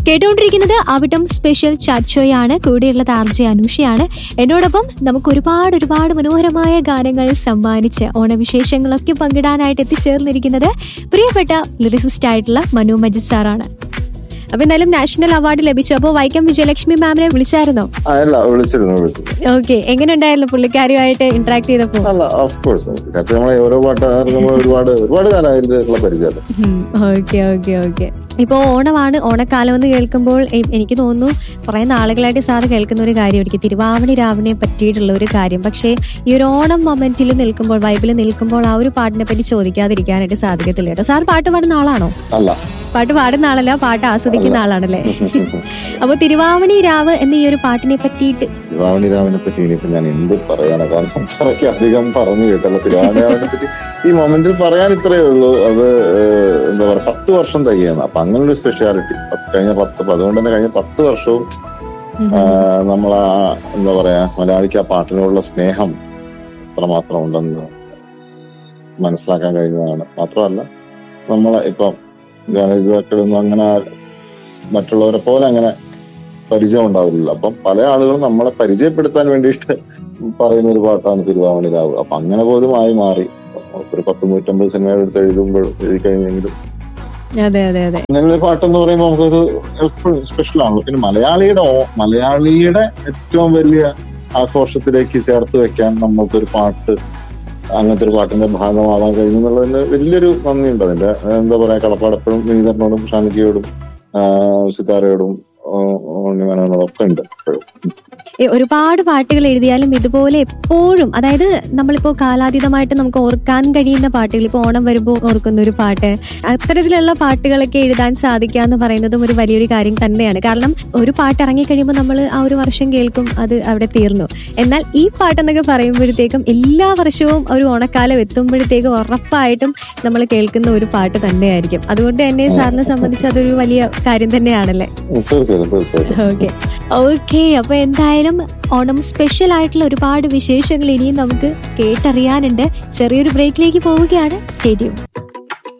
കേട്ടുകൊണ്ടിരിക്കുന്നത് Avittam special chat ഷോയാണ് കൂടെയുള്ളത് R J അനുഷയാണ് എന്നോടൊപ്പം നമുക്ക് ഒരുപാട് ഒരുപാട് മനോഹരമായ ഗാനങ്ങൾ സമ്മാനിച്ച് ഓണവിശേഷങ്ങളൊക്കെ പങ്കിടാനായിട്ട് എത്തിച്ചേർന്നിരിക്കുന്നത് പ്രിയപ്പെട്ട ലിറിസിസ്റ്റ് ആയിട്ടുള്ള മനു മജിദ് സാറാണ് അപ്പൊ എന്തായാലും നാഷണൽ അവാർഡ് ലഭിച്ചു അപ്പോൾ വൈക്കം വിജയലക്ഷ്മി മാമിനെ വിളിച്ചായിരുന്നോ ആ, അല്ല വിളിച്ചിരുന്നു വിളിച്ചിരുന്നു ഓക്കെ എങ്ങനെ ഉണ്ടായിരുന്നു പുള്ളിക്കാരിയുമായിട്ട് ഇന്ററാക്ട് ചെയ്തപ്പോ അല്ല ഓഫ് കോഴ്സ് നേരത്തെ നമ്മളെ ഓരോ പാട്ട് നമ്മൾ ഒരുപാട് ഒരുപാട് കാലമായിട്ടുള്ള പരിചയം ഓക്കെ ഓക്കെ ഓക്കെ ഇപ്പോൾ ഓണമാണ് ഓണക്കാലം എന്ന് കേൾക്കുമ്പോൾ എ- എനിക്ക് തോന്നുന്നു കുറെ നാളുകളായിട്ട് സാറ് കേൾക്കുന്ന ഒരു കാര്യമായിരിക്കും തിരുവാവണി രാവണിയെ പറ്റിയിട്ടുള്ള ഒരു കാര്യം പക്ഷേ ഈ ഒരു ഓണം മൊമെന്റിൽ നിൽക്കുമ്പോൾ വൈബിൽ നിൽക്കുമ്പോൾ ആ ഒരു പാട്ടിനെ പറ്റി ചോദിക്കാതിരിക്കാനായിട്ട് സാധിക്കത്തില്ല കേട്ടോ സാർ പാട്ട് പാടുന്ന ആളാണോ അല്ല പാട്ട് പാടുന്ന ആളല്ല പാട്ട് ആസ്വദിക്കുന്ന ആളാണല്ലേ അപ്പൊ തിരുവാവണി രാവ് എന്ന ഈ ഒരു പാട്ടിനെ പറ്റിയിട്ട് തിരുവാവണി രാമനെ പറ്റി ഇനിയിപ്പോ ഞാൻ എന്ത് പറയാനാ കാരണം അത്രയ്ക്ക് അധികം പറഞ്ഞു കേട്ടല്ല തിരുവാവണി രാമനെ പറ്റി ഈ മൊമെന്റിൽ പറയാൻ ഇത്രയേ ഉള്ളൂ അത് ഏഹ്, എന്താ പറയാ പത്ത് വർഷം തികയാണ് അപ്പൊ അങ്ങനെ ഒരു സ്പെഷ്യാലിറ്റി കഴിഞ്ഞ പത്ത് അതുകൊണ്ട് തന്നെ കഴിഞ്ഞ പത്ത് വർഷവും നമ്മൾ ആ എന്താ പറയാ മലയാളിക്ക് ആ പാട്ടിനോടുള്ള സ്നേഹം എത്രമാത്രം ഉണ്ടെന്ന് മനസ്സിലാക്കാൻ കഴിഞ്ഞതാണ് മാത്രമല്ല നമ്മളെ ഇപ്പം ഗാനരചയിതാക്കളൊന്നും അങ്ങനെ ആ- മറ്റുള്ളവരെ പോലെ അങ്ങനെ പരിചയം ഉണ്ടാവില്ല അപ്പം പല ആളുകളും നമ്മളെ പരിചയപ്പെടുത്താൻ വേണ്ടിയിട്ട് പറയുന്ന ഒരു പാട്ടാണ് തിരുവാമണി രാവ് അപ്പൊ അങ്ങനെ പോലും ആയി മാറി ഒരു പത്ത് നൂറ്റമ്പത് സിനിമകൾ എടുത്ത് എഴുതുമ്പോൾ എഴുതി കഴിഞ്ഞെങ്കിലും അതെ അതെ അതെ അങ്ങനെ ഒരു പാട്ടെന്ന് പറയുമ്പോൾ നമുക്കൊരു എപ്പോഴും സ്പെഷ്യൽ ആണല്ലോ പിന്നെ മലയാളിയുടെ ഓ- മലയാളിയുടെ ഏറ്റവും വലിയ ആഘോഷത്തിലേക്ക് ചേർത്ത് വെക്കാൻ നമ്മൾക്കൊരു പാട്ട് അങ്ങനത്തെ ഒരു പാട്ടിന്റെ ഭാഗമാവാൻ കഴിഞ്ഞു എന്നുള്ളതിന് വലിയൊരു നന്ദിയുണ്ട് അതിന്റെ എന്താ പറയാ കടപ്പാടെപ്പോഴും വിനീതനോടും ഷാനിക്കയോടും സിതാരയോടും ഉണ്ണിമനോടും ഒക്കെ ഉണ്ട് എപ്പോഴും ഏ, ഒരുപാട് പാട്ടുകൾ എഴുതിയാലും ഇതുപോലെ എപ്പോഴും അതായത് നമ്മളിപ്പോ കാലാതീതമായിട്ട് നമുക്ക് ഓർക്കാൻ കഴിയുന്ന പാട്ടുകൾ ഇപ്പൊ ഓണം വരുമ്പോൾ ഓർക്കുന്ന ഒരു പാട്ട് അത്തരത്തിലുള്ള പാട്ടുകളൊക്കെ എഴുതാൻ സാധിക്കുക എന്ന് പറയുന്നതും ഒരു വലിയൊരു കാര്യം തന്നെയാണ് കാരണം ഒരു പാട്ട് ഇറങ്ങിക്കഴിയുമ്പോൾ നമ്മൾ ആ ഒരു വർഷം കേൾക്കും അത് അവിടെ തീർന്നു എന്നാൽ ഈ പാട്ടെന്നൊക്കെ പറയുമ്പോഴത്തേക്കും എല്ലാ വർഷവും ഒരു ഓണക്കാലം എത്തുമ്പോഴത്തേക്കും ഉറപ്പായിട്ടും നമ്മൾ കേൾക്കുന്ന ഒരു പാട്ട് തന്നെയായിരിക്കും അതുകൊണ്ട് തന്നെ സാറിനെ സംബന്ധിച്ച് അതൊരു വലിയ കാര്യം തന്നെയാണല്ലേ ഉം, തീർച്ചയായിട്ടും തീർച്ചയായിട്ടും ഓക്കെ ഓക്കെ അപ്പൊ എന്തായാലും ഓണം സ്പെഷ്യൽ ആയിട്ടുള്ള ഒരുപാട് വിശേഷങ്ങൾ ഇനിയും നമുക്ക് കേട്ടറിയാനുണ്ട് ചെറിയൊരു ബ്രേക്കിലേക്ക് പോവുകയാണ് സ്റ്റേഡിയം